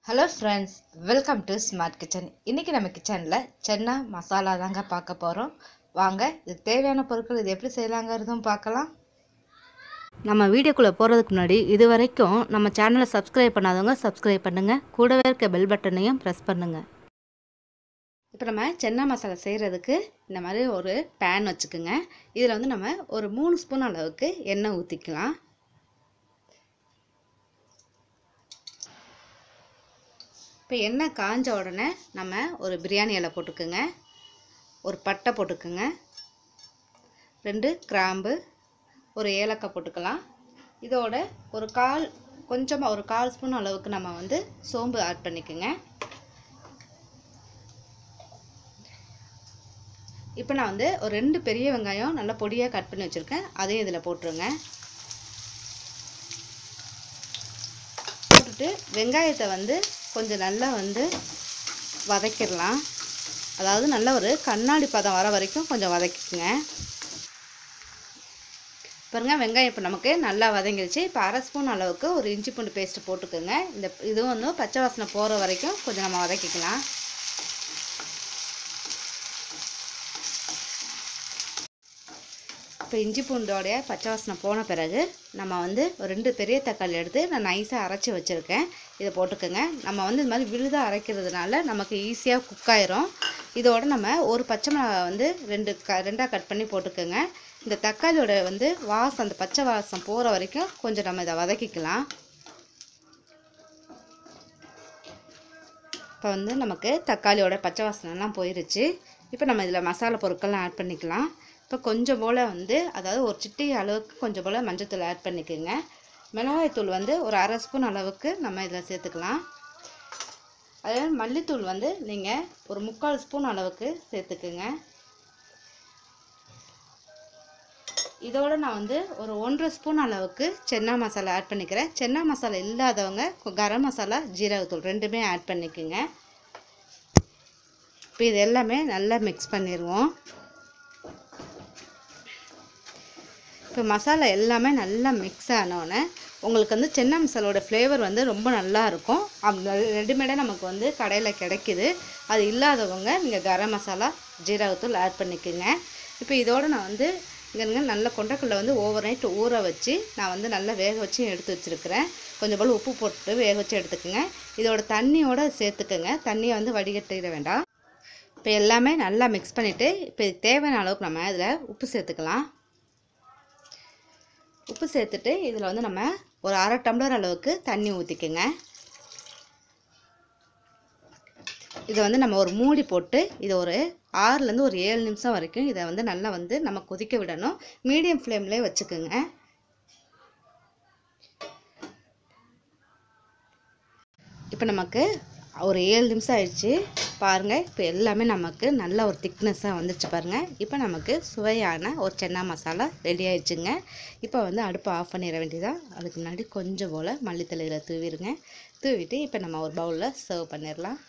hello friends welcome to smart kitchen இன்றைக்கி நம்ம கிச்சனில் சென்னா மசாலா தாங்க பார்க்க போகிறோம் வாங்க இதுக்கு தேவையான பொருட்கள் இது எப்படி செய்யலாங்கிறதும் பார்க்கலாம் நம்ம வீடியோக்குள்ளே போகிறதுக்கு முன்னாடி இது வரைக்கும் நம்ம சேனலை சப்ஸ்கிரைப் பண்ணாதவங்க சப்ஸ்கிரைப் பண்ணுங்கள் கூடவே இருக்க பெல் பட்டனையும் ப்ரெஸ் பண்ணுங்கள் இப்போ நம்ம சென்னா மசாலா செய்கிறதுக்கு இந்த மாதிரி ஒரு பேன் வச்சுக்கோங்க இதில் வந்து நம்ம ஒரு மூணு ஸ்பூன் அளவுக்கு எண்ணெய் ஊற்றிக்கலாம் இப்போ எண்ணெய் காஞ்ச உடனே நம்ம ஒரு பிரியாணி இலை போட்டுக்கோங்க ஒரு பட்டை போட்டுக்கோங்க ரெண்டு கிராம்பு ஒரு ஏலக்காய் போட்டுக்கலாம் இதோட ஒரு கால் கொஞ்சமாக ஒரு கால் ஸ்பூன் அளவுக்கு நம்ம வந்து சோம்பு ஆட் பண்ணிக்கோங்க இப்போ நான் வந்து ஒரு ரெண்டு பெரிய வெங்காயம் நல்லா பொடியாக கட் பண்ணி வச்சுருக்கேன் அதையும் இதில் போட்டுருங்க போட்டுட்டு வெங்காயத்தை வந்து கொஞ்சம் நல்லா வந்து வதக்கிடலாம் அதாவது நல்ல ஒரு கண்ணாடி பதம் வர வரைக்கும் கொஞ்சம் வதக்கிக்குங்க பாருங்க வெங்காயம் இப்போ நமக்கு நல்லா வதங்கிடுச்சு இப்போ அரை ஸ்பூன் அளவுக்கு ஒரு இஞ்சி பூண்டு பேஸ்ட்டு போட்டுக்கோங்க இந்த இதுவும் வந்து பச்சை வாசனை போகிற வரைக்கும் கொஞ்சம் நம்ம வதக்கிக்கலாம் இப்போ இஞ்சி பூண்டோடைய பச்சை வாசனை போன பிறகு நம்ம வந்து ஒரு ரெண்டு பெரிய தக்காளி எடுத்து நான் நைஸாக அரைச்சி வச்சுருக்கேன் இதை போட்டுக்கோங்க நம்ம வந்து இது மாதிரி விழுதாக அரைக்கிறதுனால நமக்கு ஈஸியாக குக் ஆயிரும் இதோட நம்ம ஒரு பச்சை மிளகாய் வந்து ரெண்டு க ரெண்டாக கட் பண்ணி போட்டுக்கோங்க இந்த தக்காளியோட வந்து வாசம் அந்த பச்சை வாசம் போகிற வரைக்கும் கொஞ்சம் நம்ம இதை வதக்கிக்கலாம் இப்போ வந்து நமக்கு தக்காளியோட பச்சை வாசனைலாம் போயிருச்சு இப்போ நம்ம இதில் மசாலா பொருட்கள்லாம் ஆட் பண்ணிக்கலாம் இப்போ கொஞ்சம் போல் வந்து அதாவது ஒரு சிட்டி அளவுக்கு கொஞ்சம் போல் மஞ்சத்தூள் ஆட் பண்ணிக்கோங்க மிளகாய்த்தூள் வந்து ஒரு அரை ஸ்பூன் அளவுக்கு நம்ம இதில் சேர்த்துக்கலாம் அதே மல்லித்தூள் வந்து நீங்கள் ஒரு முக்கால் ஸ்பூன் அளவுக்கு சேர்த்துக்குங்க இதோட நான் வந்து ஒரு ஒன்றரை ஸ்பூன் அளவுக்கு சென்னா மசாலா ஆட் பண்ணிக்கிறேன் சென்னா மசாலா இல்லாதவங்க கரம் மசாலா ஜீரகத்தூள் ரெண்டுமே ஆட் பண்ணிக்கோங்க இப்போ இது எல்லாமே நல்லா மிக்ஸ் பண்ணிடுவோம் இப்போ மசாலா எல்லாமே நல்லா மிக்ஸ் ஆனோடனே உங்களுக்கு வந்து சென்னா மசாலோட ஃப்ளேவர் வந்து ரொம்ப நல்லா இருக்கும் ரெடிமேடாக நமக்கு வந்து கடையில் கிடைக்கிது அது இல்லாதவங்க நீங்கள் கரம் மசாலா ஜீரகத்தூள் ஆட் பண்ணிக்கோங்க இப்போ இதோடு நான் வந்து இங்கே நல்ல கொண்டக்கடலை வந்து ஓவர் நைட் ஊற வச்சு நான் வந்து நல்லா வேக வச்சு எடுத்து வச்சுருக்கிறேன் கொஞ்சம் போல் உப்பு போட்டு வேக வச்சு எடுத்துக்கோங்க இதோட தண்ணியோட சேர்த்துக்கோங்க தண்ணியை வந்து வடிகட்டிட வேண்டாம் இப்போ எல்லாமே நல்லா மிக்ஸ் பண்ணிவிட்டு இப்போ தேவையான அளவுக்கு நம்ம இதில் உப்பு சேர்த்துக்கலாம் உப்பு சேர்த்துட்டு இதில் வந்து நம்ம ஒரு அரை டம்ளர் அளவுக்கு தண்ணி ஊற்றிக்கோங்க இதை வந்து நம்ம ஒரு மூடி போட்டு இதை ஒரு ஆறுலேருந்து ஒரு ஏழு நிமிஷம் வரைக்கும் இதை வந்து நல்லா வந்து நம்ம கொதிக்க விடணும் மீடியம் ஃப்ளேம்லேயே வச்சுக்கோங்க இப்போ நமக்கு ஒரு ஏழு நிமிஷம் ஆயிடுச்சு பாருங்கள் இப்போ எல்லாமே நமக்கு நல்ல ஒரு திக்னஸ்ஸாக வந்துச்சு பாருங்கள் இப்போ நமக்கு சுவையான ஒரு சென்னா மசாலா ரெடி ஆயிடுச்சுங்க இப்போ வந்து அடுப்பை ஆஃப் பண்ணிட வேண்டியதான் அதுக்கு முன்னாடி கொஞ்சம் போல் மல்லித்தலையில் தூவிடுங்க தூவிட்டு இப்போ நம்ம ஒரு பவுலில் சர்வ் பண்ணிடலாம்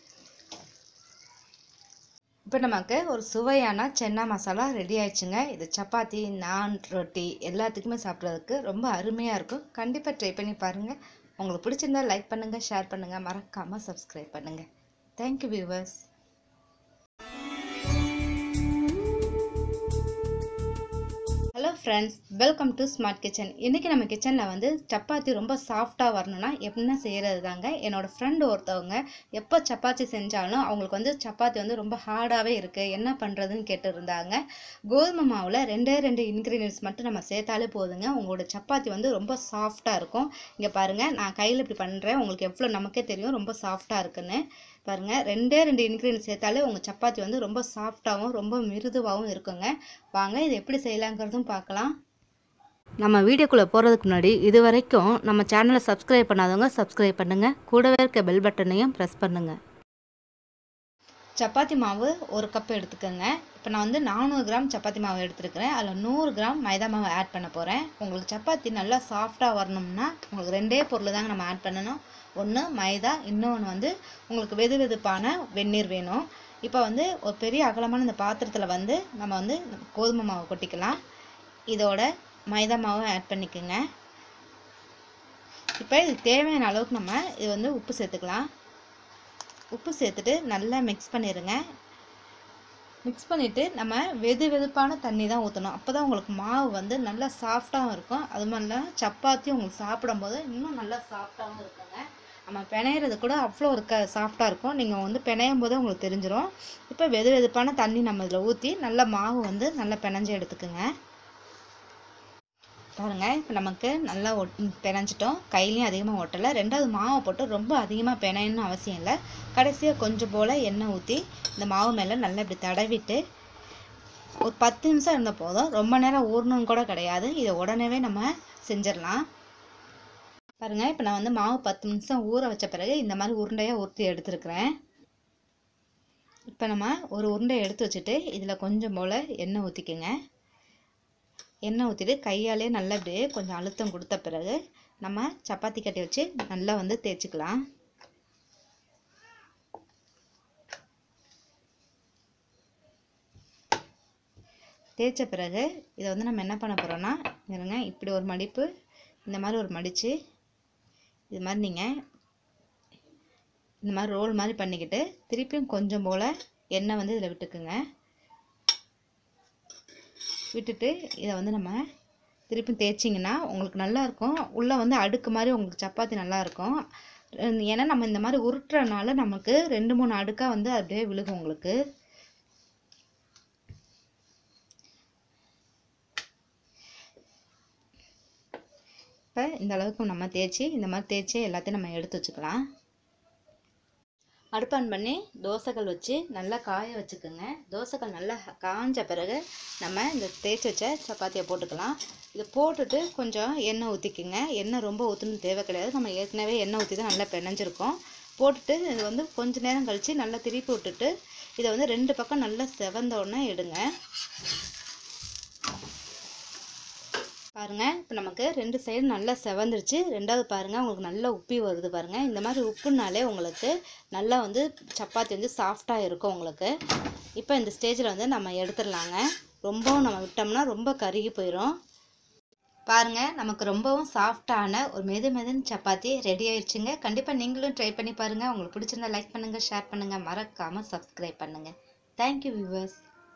இப்போ நமக்கு ஒரு சுவையான சென்னா மசாலா ரெடி ஆயிடுச்சுங்க இது சப்பாத்தி நான் ரொட்டி எல்லாத்துக்குமே சாப்பிட்றதுக்கு ரொம்ப அருமையாக இருக்கும் கண்டிப்பாக ட்ரை பண்ணி பாருங்கள் உங்களுக்கு பிடிச்சிருந்தா லைக் பண்ணுங்கள் ஷேர் பண்ணுங்கள் மறக்காமல் சப்ஸ்கிரைப் பண்ணுங்கள் thank you viewers hello friends welcome to smart kitchen இன்றைக்கி நம்ம கிச்சனில் வந்து சப்பாத்தி ரொம்ப சாஃப்டாக வரணும்னா என்ன செய்கிறது தாங்க என்னோடய ஃப்ரெண்டு ஒருத்தவங்க எப்போ சப்பாத்தி செஞ்சாலும் அவங்களுக்கு வந்து சப்பாத்தி வந்து ரொம்ப ஹார்டாகவே இருக்குது என்ன பண்ணுறதுன்னு கேட்டு இருந்தாங்க கோதுமை மாவில் ரெண்டே ரெண்டு இன்க்ரீடியன்ஸ் மட்டும் நம்ம சேர்த்தாலே போதுங்க உங்களோட சப்பாத்தி வந்து ரொம்ப சாஃப்டாக இருக்கும் இங்கே பாருங்கள் நான் கையில் இப்படி பண்ணுறேன் உங்களுக்கு எவ்வளோ நமக்கே தெரியும் ரொம்ப சாஃப்டாக இருக்குன்னு பாருங்கள் ரெண்டே ரெண்டு இன்க்ரீடியன்ஸ் சேர்த்தாலே உங்கள் சப்பாத்தி வந்து ரொம்ப சாஃப்டாகவும் ரொம்ப மிருதுவாகவும் இருக்குங்க வாங்க இது எப்படி செய்யலாங்கிறதும் பார்க்கலாம் நம்ம வீடியோக்குள்ளே போகிறதுக்கு முன்னாடி இது வரைக்கும் நம்ம சேனலை சப்ஸ்கிரைப் பண்ணாதவங்க சப்ஸ்கிரைப் பண்ணுங்கள் கூடவே இருக்க பெல் பட்டனையும் ப்ரெஸ் பண்ணுங்கள் சப்பாத்தி மாவு ஒரு கப் எடுத்துக்கோங்க இப்போ நான் வந்து நானூறு கிராம் சப்பாத்தி மாவு எடுத்துருக்கிறேன் அதில் நூறு கிராம் மைதா மாவு ஆட் பண்ண போகிறேன் உங்களுக்கு சப்பாத்தி நல்லா சாஃப்டாக வரணும்னா உங்களுக்கு ரெண்டே பொருள் தாங்க நம்ம ஆட் பண்ணணும் ஒன்று மைதா இன்னொன்று வந்து உங்களுக்கு வெது வெதுப்பான வெந்நீர் வேணும் இப்போ வந்து ஒரு பெரிய அகலமான இந்த பாத்திரத்தில் வந்து நம்ம வந்து கோதுமை மாவு கொட்டிக்கலாம் இதோட மைதா மாவும் ஆட் பண்ணிக்கோங்க இப்போ இதுக்கு தேவையான அளவுக்கு நம்ம இது வந்து உப்பு சேர்த்துக்கலாம் உப்பு சேர்த்துட்டு நல்லா மிக்ஸ் பண்ணிடுங்க மிக்ஸ் பண்ணிவிட்டு நம்ம வெது வெதுப்பான தண்ணி தான் ஊற்றணும் அப்போ தான் உங்களுக்கு மாவு வந்து நல்லா சாஃப்டாகவும் இருக்கும் அது மாதிரிலாம் சப்பாத்தி உங்களுக்கு சாப்பிடும்போது இன்னும் நல்லா சாஃப்டாகவும் இருக்குங்க நம்ம பிணையிறது கூட அவ்வளோ இருக்க சாஃப்டாக இருக்கும் நீங்கள் வந்து பிணையும் போதே உங்களுக்கு தெரிஞ்சிடும் இப்போ வெது வெதுப்பான தண்ணி நம்ம இதில் ஊற்றி நல்லா மாவு வந்து நல்லா பிணைஞ்சு எடுத்துக்குங்க பாருங்கள் இப்போ நமக்கு நல்லா ஒட் பிணைஞ்சிட்டோம் கையிலையும் அதிகமாக ஒட்டலை ரெண்டாவது மாவை போட்டு ரொம்ப அதிகமாக பிணையணும்னு அவசியம் இல்லை கடைசியாக கொஞ்சம் போல் எண்ணெய் ஊற்றி இந்த மாவு மேலே நல்லா இப்படி தடவிட்டு ஒரு பத்து நிமிஷம் இருந்தால் போதும் ரொம்ப நேரம் ஊறணும்னு கூட கிடையாது இதை உடனேவே நம்ம செஞ்சிடலாம் பாருங்கள் இப்போ நான் வந்து மாவு பத்து நிமிஷம் ஊற வச்ச பிறகு இந்த மாதிரி உருண்டையாக ஊற்றி எடுத்துருக்கிறேன் இப்போ நம்ம ஒரு உருண்டையை எடுத்து வச்சுட்டு இதில் கொஞ்சம் போல் எண்ணெய் ஊற்றிக்குங்க எண்ணெய் ஊற்றிட்டு கையாலே நல்லா இப்படியே கொஞ்சம் அழுத்தம் கொடுத்த பிறகு நம்ம சப்பாத்தி கட்டி வச்சு நல்லா வந்து தேய்ச்சிக்கலாம் தேய்ச்ச பிறகு இதை வந்து நம்ம என்ன பண்ண போகிறோம்னா இருங்க இப்படி ஒரு மடிப்பு இந்த மாதிரி ஒரு மடித்து இது மாதிரி நீங்கள் இந்த மாதிரி ரோல் மாதிரி பண்ணிக்கிட்டு திருப்பியும் கொஞ்சம் போல் எண்ணெய் வந்து இதில் விட்டுக்குங்க விட்டுட்டு இதை வந்து நம்ம திருப்பி தேய்ச்சிங்கன்னா உங்களுக்கு நல்லா இருக்கும் உள்ளே வந்து அடுக்கு மாதிரி உங்களுக்கு சப்பாத்தி நல்லா இருக்கும் ஏன்னா நம்ம இந்த மாதிரி உருட்டுறனால நமக்கு ரெண்டு மூணு அடுக்காக வந்து அப்படியே விழுகும் உங்களுக்கு இப்போ இந்த அளவுக்கு நம்ம தேய்ச்சி இந்த மாதிரி தேய்ச்சி எல்லாத்தையும் நம்ம எடுத்து வச்சுக்கலாம் அடுப்பு ஆன் பண்ணி தோசைகள் வச்சு நல்லா காய வச்சுக்கோங்க தோசைகள் நல்லா காஞ்ச பிறகு நம்ம இந்த தேய்ச்சி வச்ச சப்பாத்தியை போட்டுக்கலாம் இதை போட்டுட்டு கொஞ்சம் எண்ணெய் ஊற்றிக்குங்க எண்ணெய் ரொம்ப ஊற்றணும் தேவை கிடையாது நம்ம ஏற்கனவே எண்ணெய் ஊற்றி தான் நல்லா பிணைஞ்சிருக்கோம் போட்டுட்டு இது வந்து கொஞ்ச நேரம் கழித்து நல்லா திருப்பி விட்டுட்டு இதை வந்து ரெண்டு பக்கம் நல்லா செவந்த உடனே எடுங்க பாருங்கள் இப்போ நமக்கு ரெண்டு சைடு நல்லா செவந்துருச்சு ரெண்டாவது பாருங்கள் உங்களுக்கு நல்லா உப்பி வருது பாருங்கள் இந்த மாதிரி உப்புனாலே உங்களுக்கு நல்லா வந்து சப்பாத்தி வந்து சாஃப்டாக இருக்கும் உங்களுக்கு இப்போ இந்த ஸ்டேஜில் வந்து நம்ம எடுத்துடலாங்க ரொம்பவும் நம்ம விட்டோம்னா ரொம்ப கருகி போயிடும் பாருங்கள் நமக்கு ரொம்பவும் சாஃப்டான ஒரு மெது மெதுன்னு சப்பாத்தி ரெடி ஆயிடுச்சுங்க கண்டிப்பாக நீங்களும் ட்ரை பண்ணி பாருங்கள் உங்களுக்கு பிடிச்சிருந்தா லைக் பண்ணுங்கள் ஷேர் பண்ணுங்கள் மறக்காமல் சப்ஸ்கிரைப் பண்ணுங்கள் தேங்க்யூ வியூவர்ஸ்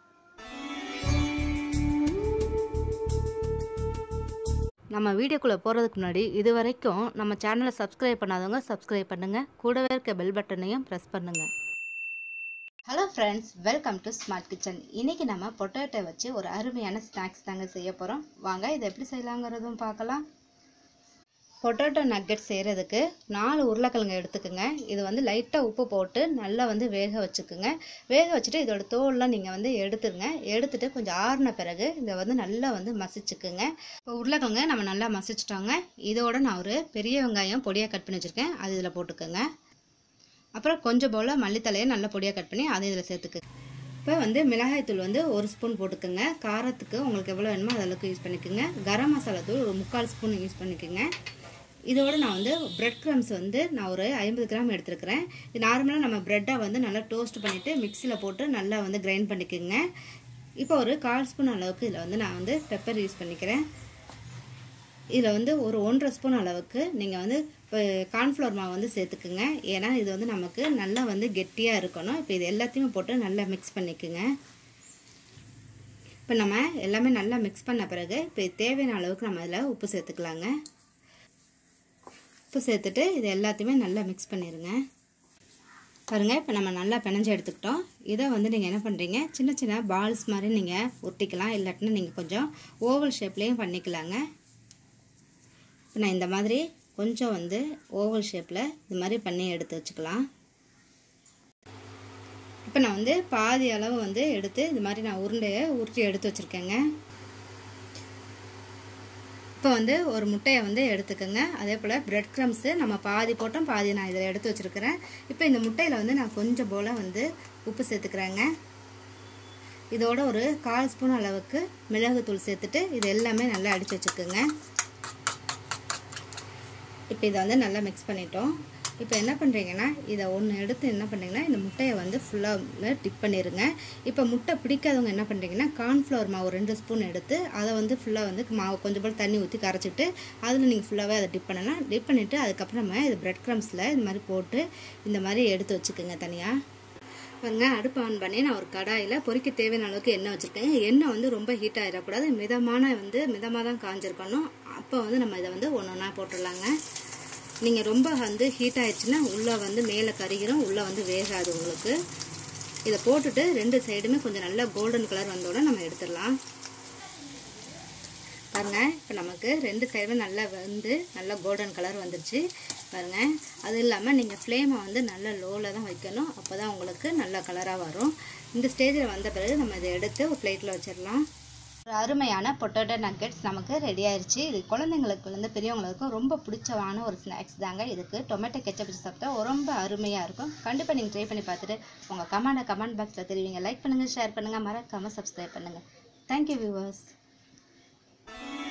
நம்ம வீடியோக்குள்ளே போகிறதுக்கு முன்னாடி இது வரைக்கும் நம்ம சேனலை சப்ஸ்கிரைப் பண்ணாதவங்க சப்ஸ்கிரைப் பண்ணுங்கள் கூடவே இருக்க பெல் பட்டனையும் ப்ரெஸ் பண்ணுங்கள் hello friends welcome to smart kitchen இன்றைக்கி நம்ம பொட்டேட்டோ வச்சு ஒரு அருமையான ஸ்நாக்ஸ் தாங்க செய்ய போகிறோம் வாங்க இதை எப்படி செய்யலாங்கிறதும் பார்க்கலாம் பொட்டேட்டோ நக்கெட் செய்கிறதுக்கு நாலு உருளைக்கிழங்கு எடுத்துக்கோங்க இது வந்து லைட்டாக உப்பு போட்டு நல்லா வந்து வேக வச்சுக்குங்க வேக வச்சுட்டு இதோட தோல்லாம் நீங்கள் வந்து எடுத்துருங்க எடுத்துட்டு கொஞ்சம் ஆறின பிறகு இதை வந்து நல்லா வந்து மசிச்சுக்குங்க இப்போ உருளைக்கிழங்கு நம்ம நல்லா மசிச்சிட்டோங்க இதோட நான் ஒரு பெரிய வெங்காயம் பொடியாக கட் பண்ணி வச்சுருக்கேன் அது இதில் போட்டுக்கோங்க அப்புறம் கொஞ்சம் போல் மல்லித்தலையை நல்லா பொடியாக கட் பண்ணி அதை இதில் சேர்த்துக்கு இப்போ வந்து மிளகாய்த்தூள் வந்து ஒரு ஸ்பூன் போட்டுக்கோங்க காரத்துக்கு உங்களுக்கு எவ்வளோ வேணுமோ அதளவுக்கு யூஸ் பண்ணிக்கோங்க கரம் மசாலா தூள் ஒரு முக்கால் ஸ்பூன் யூஸ் பண்ணிக்கோங்க இதோட நான் வந்து பிரெட் க்ரம்ஸ் வந்து நான் ஒரு ஐம்பது கிராம் எடுத்துருக்கிறேன் இது நார்மலாக நம்ம ப்ரெட்டை வந்து நல்லா டோஸ்ட் பண்ணிவிட்டு மிக்சியில் போட்டு நல்லா வந்து கிரைண்ட் பண்ணிக்கோங்க இப்போ ஒரு கால் ஸ்பூன் அளவுக்கு இதில் வந்து நான் வந்து பெப்பர் யூஸ் பண்ணிக்கிறேன் இதில் வந்து ஒரு ஒன்றரை ஸ்பூன் அளவுக்கு நீங்கள் வந்து இப்போ கார்ன்ஃப்ளவர் மாவு வந்து சேர்த்துக்குங்க ஏன்னா இது வந்து நமக்கு நல்லா வந்து கெட்டியாக இருக்கணும் இப்போ இது எல்லாத்தையுமே போட்டு நல்லா மிக்ஸ் பண்ணிக்கோங்க இப்போ நம்ம எல்லாமே நல்லா மிக்ஸ் பண்ண பிறகு இப்போ தேவையான அளவுக்கு நம்ம அதில் உப்பு சேர்த்துக்கலாங்க உப்பு சேர்த்துட்டு இது எல்லாத்தையுமே நல்லா மிக்ஸ் பண்ணிடுங்க பாருங்கள் இப்போ நம்ம நல்லா பிணைஞ்சு எடுத்துக்கிட்டோம் இதை வந்து நீங்கள் என்ன பண்ணுறீங்க சின்ன சின்ன பால்ஸ் மாதிரி நீங்கள் உருட்டிக்கலாம் இல்லாட்டினா நீங்கள் கொஞ்சம் ஓவல் ஷேப்லேயும் பண்ணிக்கலாங்க இப்போ நான் இந்த மாதிரி கொஞ்சம் வந்து ஓவல் ஷேப்பில் இது மாதிரி பண்ணி எடுத்து வச்சுக்கலாம் இப்போ நான் வந்து பாதி அளவு வந்து எடுத்து இது மாதிரி நான் உருண்டையை உருட்டி எடுத்து வச்சுருக்கேங்க இப்போ வந்து ஒரு முட்டையை வந்து எடுத்துக்கோங்க அதே போல் பிரெட் க்ரம்ஸு நம்ம பாதி போட்டோம் பாதி நான் இதில் எடுத்து வச்சுருக்கிறேன் இப்போ இந்த முட்டையில் வந்து நான் கொஞ்சம் போல் வந்து உப்பு சேர்த்துக்கிறேங்க இதோட ஒரு கால் ஸ்பூன் அளவுக்கு மிளகுத்தூள் சேர்த்துட்டு இது எல்லாமே நல்லா அடித்து வச்சுக்கோங்க இப்போ இதை வந்து நல்லா மிக்ஸ் பண்ணிட்டோம் இப்போ என்ன பண்ணுறீங்கன்னா இதை ஒன்று எடுத்து என்ன பண்ணுறீங்கன்னா இந்த முட்டையை வந்து ஃபுல்லாக டிப் பண்ணிடுங்க இப்போ முட்டை பிடிக்காதவங்க என்ன பண்ணுறீங்கன்னா கார்ன்ஃப்ளவர் மாவு ரெண்டு ஸ்பூன் எடுத்து அதை வந்து ஃபுல்லாக வந்து மாவு கொஞ்சம் போல் தண்ணி ஊற்றி கரைச்சிட்டு அதில் நீங்கள் ஃபுல்லாகவே அதை டிப் பண்ணலாம் டிப் பண்ணிவிட்டு அதுக்கப்புறமா இது பிரெட் க்ரம்ஸில் இந்த மாதிரி போட்டு இந்த மாதிரி எடுத்து வச்சுக்கோங்க தனியாக பாருங்க அடுப்பு ஆன் பண்ணி நான் ஒரு கடாயில் பொரிக்க தேவையான அளவுக்கு எண்ணெய் வச்சுருக்கேன் எண்ணெய் வந்து ரொம்ப ஹீட் ஆகிடக்கூடாது மிதமான வந்து மிதமாக தான் காஞ்சிருக்கணும் அப்போ வந்து நம்ம இதை வந்து ஒன்று ஒன்றா போட்டுடலாங்க நீங்கள் ரொம்ப வந்து ஹீட் ஆயிடுச்சுன்னா உள்ளே வந்து மேலே கருகிரும் உள்ளே வந்து வேகாது உங்களுக்கு இதை போட்டுட்டு ரெண்டு சைடுமே கொஞ்சம் நல்லா கோல்டன் கலர் வந்தோடனே நம்ம எடுத்துடலாம் பாருங்க இப்போ நமக்கு ரெண்டு சைடும் நல்லா வந்து நல்லா கோல்டன் கலர் வந்துருச்சு பாருங்க அது இல்லாமல் நீங்கள் ஃப்ளேமை வந்து நல்லா லோவில் தான் வைக்கணும் அப்போ தான் உங்களுக்கு நல்ல கலராக வரும் இந்த ஸ்டேஜில் வந்த பிறகு நம்ம இதை எடுத்து ஒரு பிளேட்டில் வச்சிடலாம் ஒரு அருமையான பொட்டேட்டோ நக்கெட்ஸ் நமக்கு ரெடி ஆயிருச்சு இது குழந்தைங்களுக்கு வந்து பெரியவங்களுக்கும் ரொம்ப பிடிச்சமான ஒரு ஸ்நாக்ஸ் தாங்க இதுக்கு டொமேட்டோ கெச்சப் வச்சு சாப்பிட்டா ரொம்ப அருமையாக இருக்கும் கண்டிப்பாக நீங்கள் ட்ரை பண்ணி பார்த்துட்டு உங்கள் கமெண்டை கமெண்ட் பாக்ஸில் தெரிவிங்க லைக் பண்ணுங்கள் ஷேர் பண்ணுங்கள் மறக்காமல் சப்ஸ்கிரைப் பண்ணுங்கள் தேங்க்யூ வியூவர்ஸ்